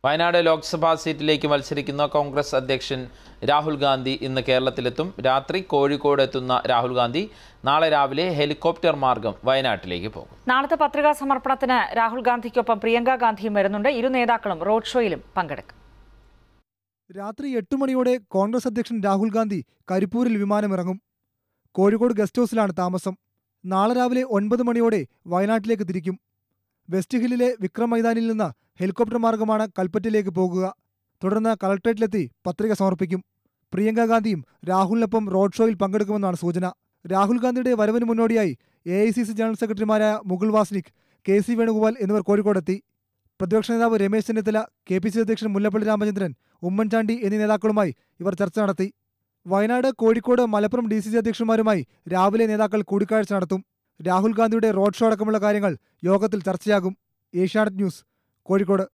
വയനാട് ലോക്സഭാ സീറ്റിലേക്ക് മത്സരിക്കുന്ന കോൺഗ്രസ് അധ്യക്ഷൻ രാഹുൽ ഗാന്ധി ഇന്ന് കേരളത്തിലെത്തും രാത്രി കോഴിക്കോട് എത്തുന്ന രാഹുൽ ഗാന്ധി നാളെ രാവിലെ ഹെലികോപ്റ്റർ മാർഗം വയനാട്ടിലേക്ക് പോകും നാളത്തെ പത്രികാ സമർപ്പണത്തിന് രാഹുൽ ഗാന്ധിക്കൊപ്പം പ്രിയങ്ക ഗാന്ധിയും വരുന്നുണ്ട് ഇരു നേതാക്കളും റോഡ് ഷോയിലും പങ്കെടുക്കും രാത്രി എട്ട് മണിയോടെ കോൺഗ്രസ് അധ്യക്ഷൻ രാഹുൽ ഗാന്ധി കരിപ്പൂരിൽ വിമാനമിറങ്ങും കോഴിക്കോട് ഗസ്റ്റ് ഹൗസിലാണ് താമസം നാളെ രാവിലെ ഒൻപത് മണിയോടെ വയനാട്ടിലേക്ക് തിരിക്കും വെസ്റ്റ് ഹില്ലിലെ വിക്രം മൈതാനിൽ നിന്ന് ഹെലികോപ്റ്റർ മാർഗമാണ് കൽപ്പറ്റയിലേക്ക് പോകുക തുടർന്ന് കളക്ട്രേറ്റിലെത്തി പത്രിക സമർപ്പിക്കും പ്രിയങ്ക ഗാന്ധിയും രാഹുലിനൊപ്പം റോഡ് ഷോയിൽ പങ്കെടുക്കുമെന്നാണ് സൂചന രാഹുൽ ഗാന്ധിയുടെ വരവിന് മുന്നോടിയായി A I C C general സെക്രട്ടറിമാരായ മുകുൾ വാസ്നിക് കെ സി വേണുഗോപാൽ എന്നിവർ കോഴിക്കോടെത്തി പ്രതിപക്ഷ നേതാവ് Ramesh Chennithala K P C അധ്യക്ഷൻ മുല്ലപ്പള്ളി രാമചന്ദ്രൻ ഉമ്മൻചാണ്ടി എന്നീ നേതാക്കളുമായി ഇവർ ചർച്ച നടത്തി Wayanad Kozhikode Malappuram D C C അധ്യക്ഷന്മാരുമായി രാവിലെ നേതാക്കൾ കൂടിക്കാഴ്ച നടത്തും രാഹുൽ ഗാന്ധിയുടെ റോഡ് ഷോ അടക്കമുള്ള കാര്യങ്ങൾ യോഗത്തിൽ ചർച്ചയാകും ഏഷ്യാനെറ്റ് ന്യൂസ് കോഴിക്കോട്